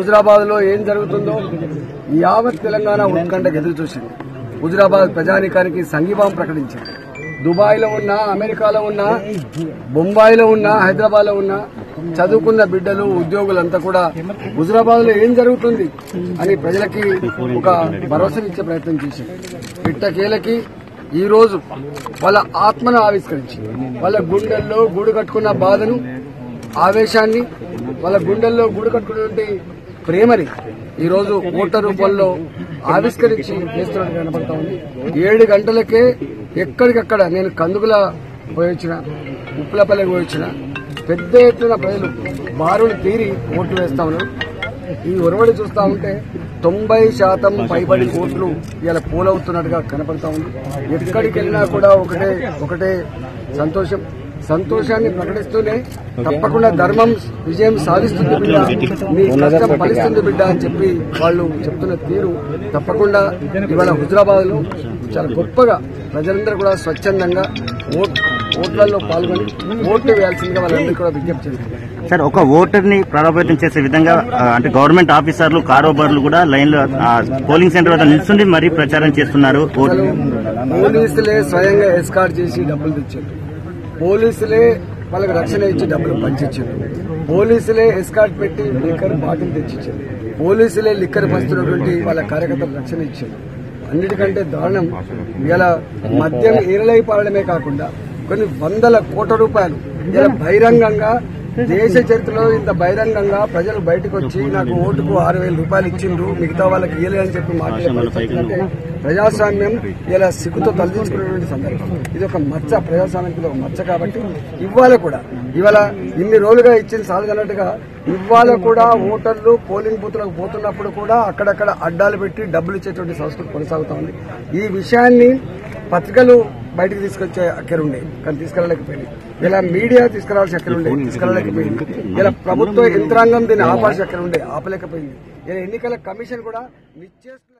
హుజరాబాద్ లో ఏం జరుగుతుందో యావత్ తెలంగాణ ఉత్కంఠకు ఎదురు చూసింది హుజరాబాద్ ప్రజానికానికి సంఘీభావం ప్రకటించింది దుబాయ్ లో ఉన్న అమెరికాలో ఉన్న బొంబాయిలో ఉన్న హైదరాబాద్ లో ఉన్న చదువుకున్న బిడ్డలు ఉద్యోగులంతా కూడా హుజరాబాద్ లో ఏం జరుగుతుంది అని ప్రజలకి ఒక భరోసా ఇచ్చే ప్రయత్నం చేసింది పిట్టకేలకి ఈ రోజు వాళ్ళ ఆత్మను ఆవిష్కరించి వాళ్ళ గుండెల్లో గూడు కట్టుకున్న బాధను ఆవేశాన్ని వాళ్ళ గుండెల్లో గూడు కట్టుకున్నటువంటి ప్రేమని ఈ రోజు ఓటర్ రూపంలో ఆవిష్కరించి చేస్తున్నట్టు కనపడతా ఉంది ఏడు గంటలకే ఎక్కడికక్కడ నేను కందుకుల పోయొచ్చిన ఉప్పులపల్లికి పోయొచ్చిన పెద్ద ఎత్తున ప్రజలు బారులు తీరి ఓట్లు వేస్తా ఉన్నారు ఈ ఒరవడి చూస్తా ఉంటే తొంభై శాతం పైబడి ఓట్లు ఇలా పోలవుతున్నట్టుగా కనపడతా ఉంది ఎక్కడికి వెళ్ళినా కూడా ఒకటే ఒకటే సంతోషం సంతోషాన్ని ప్రకటిస్తూనే తప్పకుండా ధర్మం విజయం సాధిస్తుంది బిడ్డ మీ కష్టం ఫలిస్తుంది బిడ్డ అని చెప్పి వాళ్ళు చెప్తున్న తీరు తప్పకుండా ఇవాళ హుజరాబాద్ లో చాలా గొప్పగా ప్రజలందరూ కూడా స్వచ్ఛందంగా ఓట్ ఓట్లలో పాల్గొని ఓట్లు వేయాల్సిందిగా వాళ్ళందరూ కూడా విజ్ఞప్తి చేస్తున్నారు సార్ ఒక ఓటర్ ని ప్రభావితం చేసే విధంగా ఆ, అంటే గవర్నమెంట్ ఆఫీసర్లు కారోబార్లు కూడా లైన్ లో ఆ, పోలింగ్ సెంటర్ వద్ద నిల్చుండి మరీ ప్రచారం చేస్తున్నారు ఓట్- అసలు పోలీసులే స్వయంగా ఎస్కార్ట్ చేసి డబ్బులు తెచ్చారు పోలీసులే వాళ్ళకి రక్షణ ఇచ్చి డబ్బులు పంచిచ్చారు పోలీసులే ఎస్కార్ట్ పెట్టి లిక్కర్ బాటిల్ తెచ్చిచ్చారు పోలీసులే లిక్కర్ పంచుతున్నటువంటి వాళ్ళ కార్యకర్తలకు రక్షణ ఇచ్చారు అన్నిటికంటే దారుణం ఇలా మద్యం ఏరలై పాడడమే కాకుండా కొన్ని వందల కోట్ల రూపాయలు ఇలా బహిరంగంగా దేశ చరిత్రలో ఇంత బహిరంగంగా ప్రజలు బయటకు వచ్చి నాకు ఓటుకు ఆరు వేల రూపాయలు ఇచ్చిండ్రు మిగతా వాళ్ళకి ఇయ్యలే అని చెప్పి మాట్లాడే పరిస్థితి అంటే ప్రజాస్వామ్యం ఇలా సిగ్గుతో తలదించుకున్నటువంటి సందర్భం ఇది ఒక మచ్చ ప్రజాస్వామ్యానికి ఇది ఒక మచ్చ కాబట్టి ఇవాళ కూడా ఇవాళ ఇన్ని రోజులుగా ఇచ్చిన సాధనట్టుగా ఇవాళ కూడా ఓటర్లు పోలింగ్ బూత్లకు పోతున్నప్పుడు కూడా అక్కడక్కడ అడ్డాలు పెట్టి డబ్బులు ఇచ్చేటువంటి సంస్కృతి కొనసాగుతా ఉంది ఈ విషయాన్ని పత్రికలు బయటకు తీసుకొచ్చే అక్కరుండే కానీ తీసుకెళ్ళలేకపోయింది ఇలా మీడియా తీసుకురావాల్సిన అక్కరుండే తీసుకెళ్ళలేకపోయింది ఇలా ప్రభుత్వ యంత్రాంగం దీన్ని ఆపాల్సిన అక్కరుండే ఆపలేకపోయింది ఇలా ఎన్నికల కమిషన్ కూడా నిశ్చేష్ట